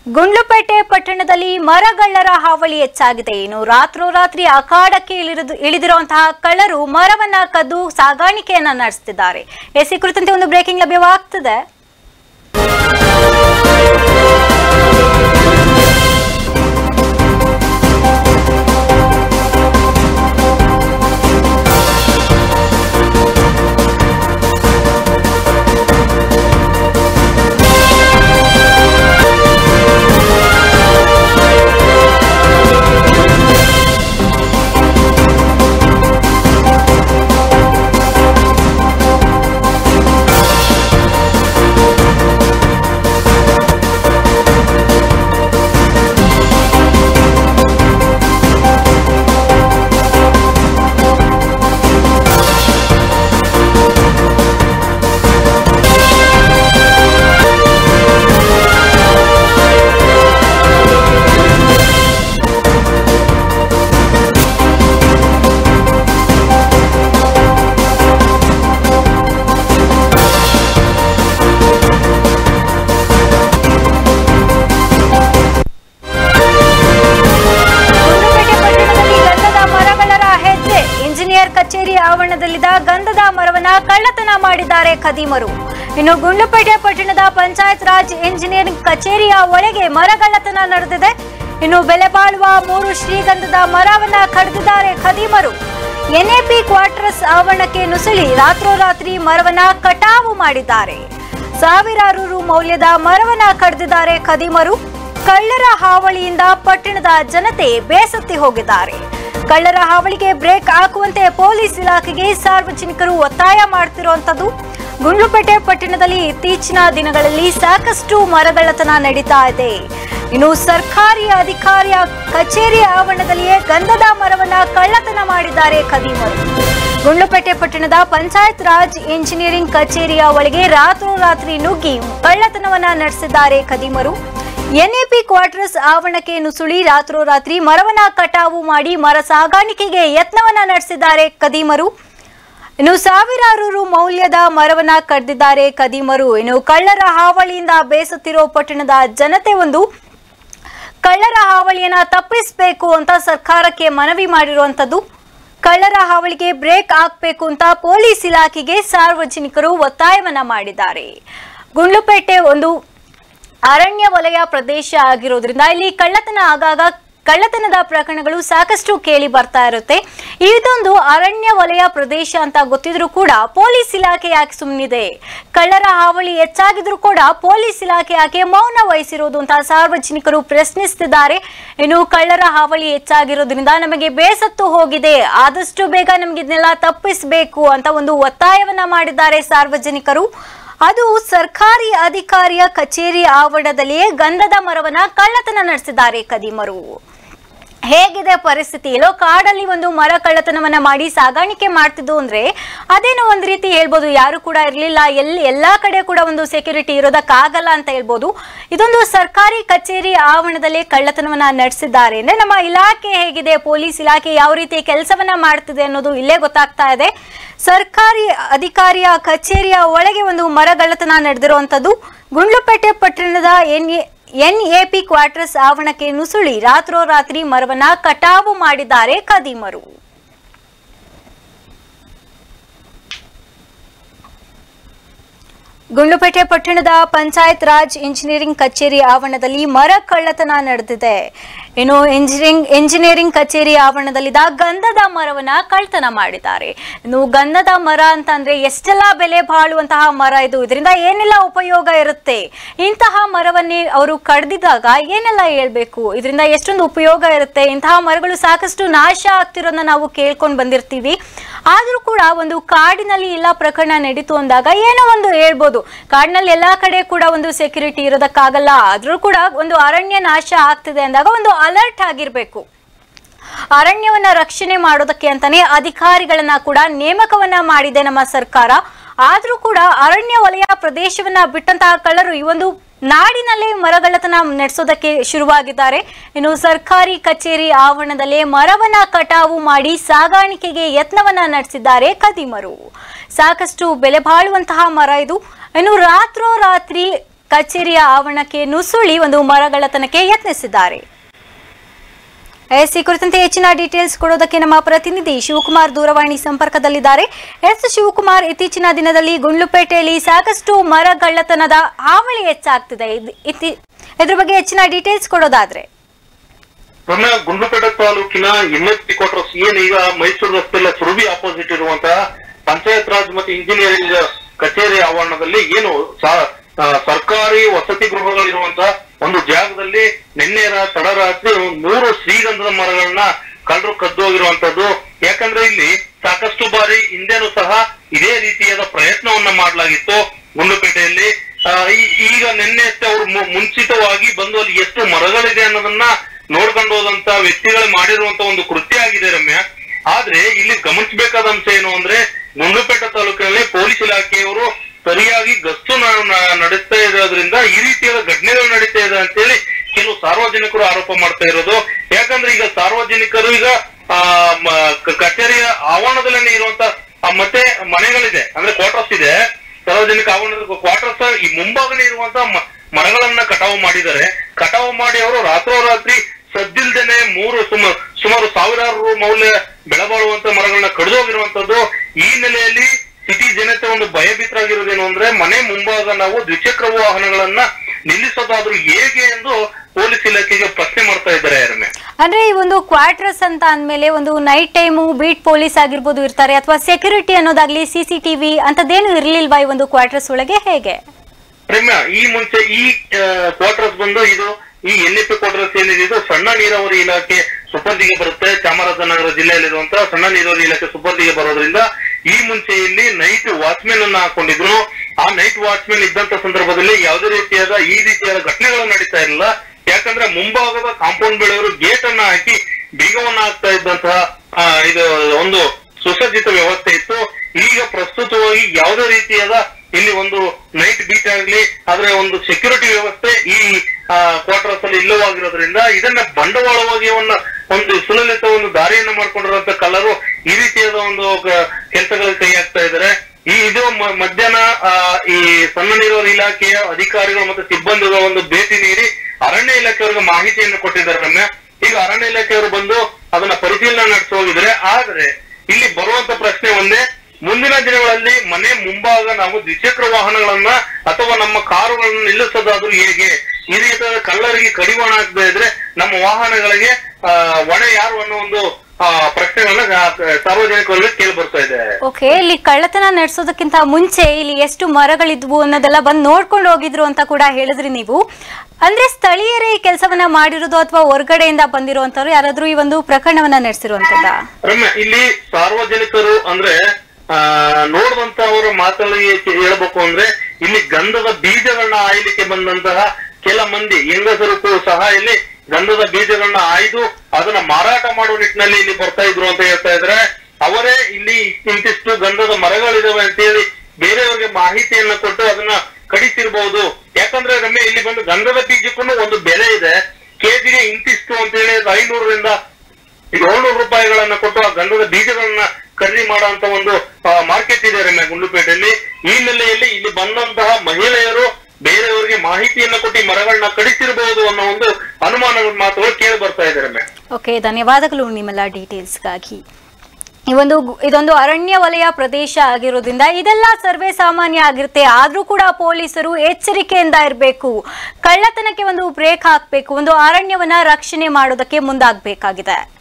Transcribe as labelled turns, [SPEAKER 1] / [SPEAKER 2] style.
[SPEAKER 1] ಗುಂಡ್ಲುಪೇಟೆ ಪಟ್ಟಣದಲ್ಲಿ ಮರಗಳ್ಳರ ಹಾವಳಿ ಹೆಚ್ಚಾಗಿದೆ ಇನ್ನು ರಾತ್ರೋರಾತ್ರಿ ಅಖಾಡಕ್ಕೆ ಇಳಿದು ಇಳಿದಿರುವಂತಹ ಕಳ್ಳರು ಮರವನ್ನ ಕದ್ದು ಸಾಗಾಣಿಕೆಯನ್ನ ನಡೆಸುತ್ತಿದ್ದಾರೆ ಎಸಿ ಕುರಿತಂತೆ ಒಂದು ಬ್ರೇಕಿಂಗ್ ಲಭ್ಯವಾಗ್ತದೆ ಗುಂಡ್ಲುಪೇಟೆ ಪಟ್ಟಣದಲ್ಲಿ ಗಂಧದ ಮರಗಳರ ಹೆಜ್ಜೆ ಇಂಜಿನಿಯರ್ ಕಚೇರಿ ಆವರಣದಲ್ಲಿದ್ದ ಗಂಧದ ಮರವನ್ನ ಕಳ್ಳತನ ಮಾಡಿದ್ದಾರೆ ಖದೀಮರು ಇನ್ನು ಗುಂಡ್ಲುಪೇಟೆ ಪಟ್ಟಣದ ಪಂಚಾಯತ್ ರಾಜ್ ಇಂಜಿನಿಯರಿಂಗ್ ಕಚೇರಿಯ ಒಳಗೆ ಮರಗಳ್ಳತನ ನಡೆದಿದೆ ಇನ್ನು ಬೆಲೆ ಬಾಳುವ ಮೂರು ಶ್ರೀಗಂಧದ ಮರವನ್ನ ಕಡಿದಿದ್ದಾರೆ ಖದೀಮರು ಎನ್ಎಪಿ ಕ್ವಾರ್ಟರ್ಸ್ ಆವರಣಕ್ಕೆ ನುಸುಳಿ ರಾತ್ರೋರಾತ್ರಿ ಮರವನ್ನ ಕಟಾವು ಮಾಡಿದ್ದಾರೆ ಸಾವಿರಾರು ರು ಮೌಲ್ಯದ ಮರವನ್ನ ಕಡಿದಿದ್ದಾರೆ ಖದೀಮರು ಕಳ್ಳರ ಹಾವಳಿಯಿಂದ ಪಟ್ಟಣದ ಜನತೆ ಬೇಸತ್ತಿ ಹೋಗಿದ್ದಾರೆ ಕಳ್ಳರ ಹಾವಳಿಗೆ ಬ್ರೇಕ್ ಹಾಕುವಂತೆ ಪೊಲೀಸ್ ಇಲಾಖೆಗೆ ಸಾರ್ವಜನಿಕರು ಒತ್ತಾಯ ಮಾಡ್ತಿರುವಂತದ್ದು ಗುಂಡ್ಲುಪೇಟೆ ಪಟ್ಟಣದಲ್ಲಿ ಇತ್ತೀಚಿನ ದಿನಗಳಲ್ಲಿ ಸಾಕಷ್ಟು ಮರಗಳ್ಳತನ ನಡೀತಾ ಇದೆ ಇನ್ನು ಸರ್ಕಾರಿ ಅಧಿಕಾರಿಯ ಕಚೇರಿ ಆವರಣದಲ್ಲಿಯೇ ಗಂಧದ ಮರವನ್ನ ಕಳ್ಳತನ ಮಾಡಿದ್ದಾರೆ ಖದೀಮರು ಗುಂಡ್ಲುಪೇಟೆ ಪಟ್ಟಣದ ಪಂಚಾಯತ್ ರಾಜ್ ಇಂಜಿನಿಯರಿಂಗ್ ಕಚೇರಿಯ ಒಳಗೆ ರಾತ್ರೋರಾತ್ರಿ ನುಗ್ಗಿ ಕಳ್ಳತನವನ್ನ ನಡೆಸಿದ್ದಾರೆ ಖದೀಮರು ಎನ್ಎಪಿ ಕ್ವಾರ್ಟರ್ಸ್ ಆವರಣಕ್ಕೆ ನುಸುಳಿ ರಾತ್ರೋರಾತ್ರಿ ಮರವನ್ನ ಕಟಾವು ಮಾಡಿ ಮರ ಸಾಗಾಣಿಕೆಗೆ ಯತ್ನವನ್ನ ನಡೆಸಿದ್ದಾರೆ ಖದೀಮರು ಇನ್ನು ಸಾವಿರಾರು ರು ಮೌಲ್ಯದ ಮರವನ್ನ ಕಡ್ದಿದ್ದಾರೆ ಖದೀಮರು ಇನ್ನು ಕಳ್ಳರ ಹಾವಳಿಯಿಂದ ಬೇಸುತ್ತಿರೋ ಪಟ್ಟಣದ ಜನತೆ ಒಂದು ಕಳ್ಳರ ಹಾವಳಿಯನ್ನ ತಪ್ಪಿಸಬೇಕು ಅಂತ ಸರ್ಕಾರಕ್ಕೆ ಮನವಿ ಮಾಡಿರುವಂತದ್ದು ಕಳ್ಳರ ಹಾವಳಿಗೆ ಬ್ರೇಕ್ ಹಾಕಬೇಕು ಅಂತ ಪೊಲೀಸ್ ಇಲಾಖೆಗೆ ಸಾರ್ವಜನಿಕರು ಒತ್ತಾಯವನ್ನ ಮಾಡಿದ್ದಾರೆ ಗುಂಡ್ಲುಪೇಟೆ ಒಂದು ಅರಣ್ಯ ವಲಯ ಪ್ರದೇಶ ಆಗಿರೋದ್ರಿಂದ ಇಲ್ಲಿ ಕಳ್ಳತನ ಆಗಾಗ ಕಳ್ಳತನದ ಪ್ರಕರಣಗಳು ಸಾಕಷ್ಟು ಕೇಳಿ ಬರ್ತಾ ಇರುತ್ತೆ ಇದೊಂದು ಅರಣ್ಯ ವಲಯ ಪ್ರದೇಶ ಅಂತ ಗೊತ್ತಿದ್ರು ಕೂಡ ಪೊಲೀಸ್ ಇಲಾಖೆ ಯಾಕೆ ಸುಮ್ಮನಿದೆ ಕಳ್ಳರ ಹಾವಳಿ ಹೆಚ್ಚಾಗಿದ್ರು ಕೂಡ ಪೊಲೀಸ್ ಇಲಾಖೆ ಯಾಕೆ ಮೌನ ವಹಿಸಿರೋದು ಅಂತ ಸಾರ್ವಜನಿಕರು ಪ್ರಶ್ನಿಸ್ತಿದ್ದಾರೆ ಇನ್ನು ಕಳ್ಳರ ಹಾವಳಿ ಹೆಚ್ಚಾಗಿರೋದ್ರಿಂದ ನಮಗೆ ಬೇಸತ್ತು ಹೋಗಿದೆ ಆದಷ್ಟು ಬೇಗ ನಮ್ಗೆ ಇದನ್ನೆಲ್ಲ ತಪ್ಪಿಸಬೇಕು ಅಂತ ಒಂದು ಒತ್ತಾಯವನ್ನ ಮಾಡಿದ್ದಾರೆ ಸಾರ್ವಜನಿಕರು ಅದು ಸರ್ಕಾರಿ ಅಧಿಕಾರಿಯ ಕಚೇರಿ ಆವರಣದಲ್ಲಿಯೇ ಗಂಧದ ಮರವನ್ನ ಕಳ್ಳತನ ನಡೆಸಿದ್ದಾರೆ ಕದೀಮರು ಹೇಗಿದೆ ಪರಿಸ್ಥಿತಿ ಎಲ್ಲೋ ಕಾಡಲ್ಲಿ ಒಂದು ಮರ ಕಳ್ಳತನವನ್ನ ಮಾಡಿ ಸಾಗಾಣಿಕೆ ಮಾಡ್ತಿದ್ದು ಅಂದ್ರೆ ಅದೇನೋ ಒಂದ್ ರೀತಿ ಹೇಳ್ಬೋದು ಯಾರು ಕೂಡ ಇರ್ಲಿಲ್ಲ ಎಲ್ಲಿ ಎಲ್ಲಾ ಕಡೆ ಕೂಡ ಒಂದು ಸೆಕ್ಯೂರಿಟಿ ಇರೋದಕ್ಕಾಗಲ್ಲ ಅಂತ ಹೇಳ್ಬೋದು ಇದೊಂದು ಸರ್ಕಾರಿ ಕಚೇರಿ ಆವರಣದಲ್ಲಿ ಕಳ್ಳತನವನ್ನ ನಡೆಸಿದ್ದಾರೆ ಅಂದ್ರೆ ನಮ್ಮ ಇಲಾಖೆ ಹೇಗಿದೆ ಪೊಲೀಸ್ ಇಲಾಖೆ ಯಾವ ರೀತಿ ಕೆಲಸವನ್ನ ಮಾಡ್ತಿದೆ ಅನ್ನೋದು ಇಲ್ಲೇ ಗೊತ್ತಾಗ್ತಾ ಇದೆ ಸರ್ಕಾರಿ ಅಧಿಕಾರಿಯ ಕಚೇರಿಯ ಒಳಗೆ ಒಂದು ಮರಗಳ್ಳತನ ನಡೆದಿರುವಂತದ್ದು ಗುಂಡ್ಲುಪೇಟೆ ಪಟ್ಟಣದ ಎನ್ ಎನ್ಎಪಿ ಕ್ವಾರ್ಟರ್ಸ್ ಆವರಣಕ್ಕೆ ನುಸುಳಿ ರಾತ್ರೋರಾತ್ರಿ ಮರವನ್ನ ಕಟಾವು ಮಾಡಿದ್ದಾರೆ ಖದೀಮರು ಗುಂಡ್ಲುಪೇಟೆ ಪಟ್ಟಣದ ಪಂಚಾಯತ್ ರಾಜ್ ಇಂಜಿನಿಯರಿಂಗ್ ಕಚೇರಿ ಆವರಣದಲ್ಲಿ ಮರ ಕಳ್ಳತನ ನಡೆದಿದೆ ಇನ್ನು ಇಂಜಿನಿಯರಿಂಗ್ ಇಂಜಿನಿಯರಿಂಗ್ ಕಚೇರಿ ಆವರಣದಲ್ಲಿದ್ದ ಗಂಧದ ಮರವನ್ನ ಕಳ್ಳತನ ಮಾಡಿದ್ದಾರೆ ಇನ್ನು ಗಂಧದ ಮರ ಅಂತಂದ್ರೆ ಎಷ್ಟೆಲ್ಲ ಬೆಲೆ ಬಾಳುವಂತಹ ಮರ ಇದು ಇದರಿಂದ ಏನೆಲ್ಲ ಉಪಯೋಗ ಇರುತ್ತೆ ಇಂತಹ ಮರವನ್ನೇ ಅವರು ಕಡ್ದಿದಾಗ ಏನೆಲ್ಲ ಹೇಳ್ಬೇಕು ಇದರಿಂದ ಎಷ್ಟೊಂದು ಉಪಯೋಗ ಇರುತ್ತೆ ಇಂತಹ ಮರಗಳು ಸಾಕಷ್ಟು ನಾಶ ಆಗ್ತಿರೋದನ್ನ ನಾವು ಕೇಳ್ಕೊಂಡು ಬಂದಿರ್ತೀವಿ ಆದ್ರೂ ಕೂಡ ಒಂದು ಕಾಡಿನಲ್ಲಿ ಎಲ್ಲ ಪ್ರಕರಣ ನಡೀತು ಅಂದಾಗ ಏನೋ ಒಂದು ಹೇಳ್ಬೋದು ಕಾಡಿನಲ್ಲಿ ಎಲ್ಲಾ ಕಡೆ ಕೂಡ ಒಂದು ಸೆಕ್ಯೂರಿಟಿ ಇರೋದಕ್ಕಾಗಲ್ಲ ಆದ್ರೂ ಕೂಡ ಒಂದು ಅರಣ್ಯ ನಾಶ ಆಗ್ತಿದೆ ಅಂದಾಗ ಒಂದು ಅಲರ್ಟ್ ಆಗಿರ್ಬೇಕು ಅರಣ್ಯವನ್ನ ರಕ್ಷಣೆ ಮಾಡೋದಕ್ಕೆ ಅಂತಾನೆ ಅಧಿಕಾರಿಗಳನ್ನ ಕೂಡ ನೇಮಕವನ್ನ ಮಾಡಿದೆ ನಮ್ಮ ಸರ್ಕಾರ ಆದ್ರೂ ಕೂಡ ಅರಣ್ಯ ವಲಯ ಪ್ರದೇಶವನ್ನ ಬಿಟ್ಟಂತಹ ಕಳ್ಳರು ಈ ಒಂದು ನಾಡಿನಲ್ಲೇ ಮರಗಳ್ಳತನ ನಡೆಸೋದಕ್ಕೆ ಶುರುವಾಗಿದ್ದಾರೆ ಇನ್ನು ಸರ್ಕಾರಿ ಕಚೇರಿ ಆವರಣದಲ್ಲೇ ಮರವನ್ನ ಕಟಾವು ಮಾಡಿ ಸಾಗಾಣಿಕೆಗೆ ಯತ್ನವನ್ನ ನಡೆಸಿದ್ದಾರೆ ಖದೀಮರು ಸಾಕಷ್ಟು ಬೆಲೆ ಬಾಳುವಂತಹ ಮರ ಇದು ಇನ್ನು ರಾತ್ರೋರಾತ್ರಿ ಕಚೇರಿಯ ಆವರಣಕ್ಕೆ ನುಸುಳಿ ಒಂದು ಮರಗಳತನಕ್ಕೆ ಯತ್ನಿಸಿದ್ದಾರೆ ಎಸ್ ಈ ಕುರಿತಂತೆ ಹೆಚ್ಚಿನ ಡೀಟೇಲ್ಸ್ ಕೊಡೋದಕ್ಕೆ ನಮ್ಮ ಪ್ರತಿನಿಧಿ ಶಿವಕುಮಾರ್ ದೂರವಾಣಿ ಸಂಪರ್ಕದಲ್ಲಿದ್ದಾರೆ ಎಸ್ ಶಿವಕುಮಾರ್ ಇತ್ತೀಚಿನ ದಿನದಲ್ಲಿ ಗುಂಡ್ಲುಪೇಟೆಯಲ್ಲಿ ಸಾಕಷ್ಟು ಮರಗಳ್ಳತನದ ಹಾವಳಿ ಹೆಚ್ಚಾಗ್ತಿದೆ ಇದ್- ಇತ್ತಿ- ಇದ್ರ ಬಗ್ಗೆ ಹೆಚ್ಚಿನ ಡೀಟೇಲ್ಸ್ ಕೊಡೋದಾದ್ರೆ
[SPEAKER 2] ರಮ್ಯ ಗುಂಡ್ಲುಪೇಟೆ ತಾಲೂಕಿನ ಎಂಎಸ್ಪಿ ಕ್ವಾರ್ಟರ್ಸ್ ಏನೀಗ ಮೈಸೂರು ರಸ್ತೆಲ್ಲ ಸುರಭಿ ಆಪೋಸಿಟ್ ಇರುವಂತಹ ಪಂಚಾಯತ್ ರಾಜ್ ಮತ್ತು ಇಂಜಿನಿಯರಿಂಗ್ ಕಚೇರಿ ಆವರಣದಲ್ಲಿ ಏನು ಸಾ- ಆ, ಸರ್ಕಾರಿ ವಸತಿ ಗೃಹಗಳಿರುವಂತಹ ಒಂದು ಜಾಗದಲ್ಲಿ ನಿನ್ನೆ ರಾ- ತಡರಾತ್ರಿ ಮೂರು ಶ್ರೀಗಂಧದ ಮರಗಳನ್ನ ಕಳ್ಳರು ಕದ್ದು ಹೋಗಿರುವಂತದ್ದು ಯಾಕಂದ್ರೆ ಇಲ್ಲಿ ಸಾಕಷ್ಟು ಬಾರಿ ಹಿಂದೆನೂ ಸಹ ಇದೇ ರೀತಿಯಾದ ಪ್ರಯತ್ನವನ್ನ ಮಾಡಲಾಗಿತ್ತು ಗುಂಡ್ಲುಪೇಟೆಯಲ್ಲಿ ಆ, ಈ- ಈಗ ನಿನ್ನೆ ಅಷ್ಟೇ ಅವರು ಮು- ಮುಂಚಿತವಾಗಿ ಬಂದು ಅಲ್ಲಿ ಎಷ್ಟು ಮರಗಳಿದೆ ಅನ್ನೋದನ್ನ ನೋಡ್ಕೊಂಡು ಹೋದಂತ ವ್ಯಕ್ತಿಗಳು ಮಾಡಿರುವಂತ ಒಂದು ಕೃತ್ಯ ಆಗಿದೆ ರಮ್ಯ ಆದ್ರೆ ಇಲ್ಲಿ ಗಮನಿಸಬೇಕಾದ ಅಂಶ ಏನು ಅಂದ್ರೆ ಗುಂಡ್ಲುಪೇಟೆ ತಾಲೂಕಿನಲ್ಲಿ ಪೊಲೀಸ್ ಇಲಾಖೆಯವರು ಸರಿಯಾಗಿ ಗಸ್ತು ನ- ನ- ನಡೆಸ್ತಾ ಇರೋದ್ರಿಂದ ಈ ರೀತಿಯಾದ ಘಟನೆಗಳು ನಡೀತಾ ಇದೆ ಅಂತೇಳಿ ಕೆಲವು ಸಾರ್ವಜನಿಕರು ಆರೋಪ ಮಾಡ್ತಾ ಇರೋದು ಯಾಕಂದ್ರೆ ಈಗ ಸಾರ್ವಜನಿಕರು ಈಗ ಆ ಮ- ಕ- ಕಚೇರಿಯ ಆವರಣದಲ್ಲೇ ಇರುವಂತ ಆ ಮತ್ತೆ ಮನೆಗಳಿದೆ ಅಂದ್ರೆ ಕ್ವಾರ್ಟರ್ಸ್ ಇದೆ ಸಾರ್ವಜನಿಕ ಆವರಣದ ಕ್ವಾರ್ಟರ್ಸ್ ಈ ಮುಂಭಾಗನೇ ಇರುವಂತ ಮ- ಮರಗಳನ್ನ ಕಟಾವು ಮಾಡಿದ್ದಾರೆ ಕಟಾವು ಮಾಡಿ ಅವರು ರಾತ್ರೋರಾತ್ರಿ ಸದ್ದಿಲ್ದೇನೆ ಮೂರು ಸುಮಾರು ಸುಮಾರು ಸಾವಿರಾರು ರು ಮೌಲ್ಯ ಬೆಳೆ ಬಾಳುವಂತ ಮರಗಳನ್ನ ಕಡಿದು ಹೋಗಿರುವಂತದ್ದು ಈ ನೆಲೆಯಲ್ಲಿ ಸಿಟಿ ಜನತೆ ಒಂದು ಭಯಭೀತರಾಗಿರೋದೇನು ಅಂದ್ರೆ ಮನೆ ಮುಂಭಾಗ ನಾವು ದ್ವಿಚಕ್ರ ವಾಹನಗಳನ್ನ ನಿಲ್ಲಿಸೋದಾದ್ರೂ ಹೇಗೆ ಎಂದು ಪೊಲೀಸ್ ಇಲಾಖೆಗೆ ಪ್ರಶ್ನೆ ಮಾಡ್ತಾ ಇದ್ದಾರೆ ರಮ್ಯ
[SPEAKER 1] ಅಂದ್ರೆ ಈ ಒಂದು ಕ್ವಾರ್ಟರ್ಸ್ ಅಂತ ಅಂದ್ಮೇಲೆ ಒಂದು ನೈಟ್ ಟೈಮು ಬೀಟ್ ಪೊಲೀಸ್ ಆಗಿರ್ಬೋದು ಇರ್ತಾರೆ ಅಥವಾ ಸೆಕ್ಯೂರಿಟಿ ಅನ್ನೋದಾಗ್ಲಿ ಸಿಸಿಟಿವಿ ಅಂತದೇನು ಇರ್ಲಿಲ್ವಾ ಈ ಒಂದು ಕ್ವಾರ್ಟರ್ಸ್ ಒಳಗೆ ಹೇಗೆ
[SPEAKER 2] ರಮ್ಯ ಈ ಮುಂಚೆ ಈ ಕ್ವಾರ್ಟರ್ಸ್ ಬಂದು ಇದು ಈ ಎನ್ ಎ ಪಿ ಕ್ವಾರ್ಟರ್ಸ್ ಏನಿದೆ ಇದು ಸಣ್ಣ ನೀರಾವರಿ ಇಲಾಖೆ ಸುಪರ್ದಿಗೆ ಬರುತ್ತೆ ಚಾಮರಾಜನಗರ ಜಿಲ್ಲೆಯಲ್ಲಿರುವಂತಹ ಸಣ್ಣ ನೀರಾವರಿ ಇಲಾಖೆ ಸುಪರ್ದಿಗೆ ಬರೋದ್ರಿಂದ ಈ ಮುಂಚೆ ಇಲ್ಲಿ ನೈಟ್ ವಾಚ್ಮೆನ್ ಅನ್ನ ಹಾಕೊಂಡಿದ್ರು ಆ ನೈಟ್ ವಾಚ್ಮೆನ್ ಇದ್ದಂತ ಸಂದರ್ಭದಲ್ಲಿ ಯಾವುದೇ ರೀತಿಯಾದ ಈ ರೀತಿಯಾದ ಘಟನೆಗಳು ನಡೀತಾ ಇರಲಿಲ್ಲ ಯಾಕಂದ್ರೆ ಮುಂಭಾಗದ ಕಾಂಪೌಂಡ್ ಬೆಳೆಯವರು ಗೇಟ್ ಅನ್ನ ಹಾಕಿ ಬೀಗವನ್ನ ಹಾಕ್ತಾ ಇದ್ದಂತಹ ಆ, ಇದು ಒಂದು ಸುಸಜ್ಜಿತ ವ್ಯವಸ್ಥೆ ಇತ್ತು ಈಗ ಪ್ರಸ್ತುತವಾಗಿ ಯಾವುದೇ ರೀತಿಯಾದ ಇಲ್ಲಿ ಒಂದು ನೈಟ್ ಬೀಟ್ ಆಗಲಿ ಆದ್ರೆ ಒಂದು ಸೆಕ್ಯೂರಿಟಿ ವ್ಯವಸ್ಥೆ ಈ ಕ್ವಾರ್ಟರ್ಸ್ ಅಲ್ಲಿ ಇಲ್ಲವಾಗಿರೋದ್ರಿಂದ ಇದನ್ನ ಬಂಡವಾಳವಾಗಿ ಅವನ್ನ ಒಂದು ಸುಲಲಿತ ಒಂದು ದಾರಿಯನ್ನ ಮಾಡ್ಕೊಂಡಿರುವಂತ ಕಲರು ಈ ರೀತಿಯಾದ ಒಂದು ಕೆಲಸಗಳಿಗೆ ಕೈ ಹಾಕ್ತಾ ಇದ್ದಾರೆ ಈ ಇದು ಮ- ಮಧ್ಯಾಹ್ನ ಆ, ಈ ಸಣ್ಣ ನೀರಾವರಿ ಇಲಾಖೆಯ ಅಧಿಕಾರಿಗಳು ಮತ್ತು ಸಿಬ್ಬಂದಿಗಳ ಒಂದು ಭೇಟಿ ನೀಡಿ ಅರಣ್ಯ ಇಲಾಖೆಯವರಿಗೆ ಮಾಹಿತಿಯನ್ನು ಕೊಟ್ಟಿದ್ದಾರೆ ರಮ್ಯ ಈಗ ಅರಣ್ಯ ಇಲಾಖೆಯವರು ಬಂದು ಅದನ್ನ ಪರಿಶೀಲನೆ ನಡೆಸಿ ಹೋಗಿದ್ರೆ ಆದ್ರೆ ಇಲ್ಲಿ ಬರುವಂತ ಪ್ರಶ್ನೆ ಒಂದೇ ಮುಂದಿನ ದಿನಗಳಲ್ಲಿ ಮನೆ ಮುಂಭಾಗ ನಾವು ದ್ವಿಚಕ್ರ ವಾಹನಗಳನ್ನ ಅಥವಾ ನಮ್ಮ ಕಾರುಗಳನ್ನ ನಿಲ್ಲಿಸೋದಾದ್ರೂ ಹೇಗೆ ಈ ರೀತಿಯಾದ ಕಳ್ಳರಿಗೆ ಕಡಿವಾಣ ಆಗದೆ ಇದ್ರೆ ನಮ್ಮ ವಾಹನಗಳಿಗೆ ಆ, ಹೊಣೆ ಯಾರು ಅನ್ನೋ ಒಂದು ಆ, ಪ್ರಶ್ನೆಗಳನ್ನ ಆ, ಸಾರ್ವಜನಿಕರಲ್ಲಿ ಕೇಳಿ ಬರ್ತಾ ಇದೆ
[SPEAKER 1] ಓಕೆ ಇಲ್ಲಿ ಕಳ್ಳತನ ನಡೆಸೋದಕ್ಕಿಂತ ಮುಂಚೆ ಇಲ್ಲಿ ಎಷ್ಟು ಮರಗಳಿದ್ವು ಅನ್ನೋದೆಲ್ಲ ಬಂದು ನೋಡ್ಕೊಂಡು ಹೋಗಿದ್ರು ಅಂತ ಕೂಡ ಹೇಳಿದ್ರಿ ನೀವು ಅಂದ್ರೆ ಸ್ಥಳೀಯರೇ ಈ ಕೆಲಸವನ್ನ ಮಾಡಿರೋದು ಅಥವಾ ಹೊರಗಡೆಯಿಂದ ಬಂದಿರುವಂತವ್ರು ಯಾರಾದ್ರೂ ಈ ಒಂದು ಪ್ರಕರಣವನ್ನ ನಡೆಸಿರುವಂತದ್ದ
[SPEAKER 2] ರಮ್ಯ ಇಲ್ಲಿ ಸಾರ್ವಜನಿಕರು ಅಂದ್ರೆ ಆ ನೋಡಿದಂತವರ ಮಾತಲ್ಲಿ ಹೇಳ್ಬೇಕು ಅಂದ್ರೆ ಇಲ್ಲಿ ಗಂಧದ ಬೀಜಗಳನ್ನ ಆಯ್ಲಿಕ್ಕೆ ಬಂದಂತಹ ಕೆಲ ಮಂದಿ ಹೆಂಗಸರು ಕೂಡ ಸಹ ಇಲ್ಲಿ ಗಂಧದ ಬೀಜಗಳನ್ನ ಆಯ್ದು ಅದನ್ನ ಮಾರಾಟ ಮಾಡುವ ನಿಟ್ಟಿನಲ್ಲಿ ಇಲ್ಲಿ ಬರ್ತಾ ಇದ್ರು ಅಂತ ಹೇಳ್ತಾ ಇದ್ರೆ ಅವರೇ ಇಲ್ಲಿ ಇಂತಿಷ್ಟು ಗಂಧದ ಮರಗಳಿದಾವೆ ಅಂತೇಳಿ ಬೇರೆಯವ್ರಿಗೆ ಮಾಹಿತಿಯನ್ನ ಕೊಟ್ಟು ಅದನ್ನ ಕಡಿತಿರ್ಬಹುದು ಯಾಕಂದ್ರೆ ರಮ್ಯ ಇಲ್ಲಿ ಬಂದು ಗಂಧದ ಬೀಜಕ್ಕೂ ಒಂದು ಬೆಲೆ ಇದೆ ಕೆಜಿಗೆ ಇಂತಿಷ್ಟು ಅಂತ ಹೇಳಿ ಐನೂರರಿಂದ ಏಳ್ನೂರು ರೂಪಾಯಿಗಳನ್ನ ಕೊಟ್ಟು ಆ ಗಂಧದ ಬೀಜಗಳನ್ನ ಖರೀದಿ ಮಾಡುವಂತ ಒಂದು ಮಾರ್ಕೆಟ್ ಇದೆ ರಮ್ಯ ಗುಂಡ್ಲುಪೇಟೆಯಲ್ಲಿ ಈ ನೆಲೆಯಲ್ಲಿ ಇಲ್ಲಿ ಬಂದಂತಹ ಮಹಿಳೆಯರು ಬೇರೆಯವರಿಗೆ ಮಾಹಿತಿಯನ್ನ ಕೊಟ್ಟು ಈ ಮರಗಳನ್ನ ಕಡಿತಿರಬಹುದು ಅನ್ನೋ ಒಂದು ಅನುಮಾನಗಳ ಮಾತುಗಳು ಕೇಳಿ ಬರ್ತಾ ಇದೆ ರಮ್ಯ
[SPEAKER 1] ಓಕೆ ಧನ್ಯವಾದಗಳು ನಿಮ್ಮೆಲ್ಲ ಡೀಟೇಲ್ಸ್ಗಾಗಿ ಈ ಒಂದು ಗು- ಇದೊಂದು ಅರಣ್ಯ ವಲಯ ಪ್ರದೇಶ ಆಗಿರೋದ್ರಿಂದ ಇದೆಲ್ಲ ಸರ್ವೇ ಸಾಮಾನ್ಯ ಆಗಿರುತ್ತೆ ಆದ್ರೂ ಕೂಡ ಪೊಲೀಸರು ಎಚ್ಚರಿಕೆಯಿಂದ ಇರಬೇಕು ಕಳ್ಳತನಕ್ಕೆ ಒಂದು ಬ್ರೇಕ್ ಹಾಕಬೇಕು ಒಂದು ಅರಣ್ಯವನ್ನ ರಕ್ಷಣೆ ಮಾಡೋದಕ್ಕೆ ಮುಂದಾಗಬೇಕಾಗಿದೆ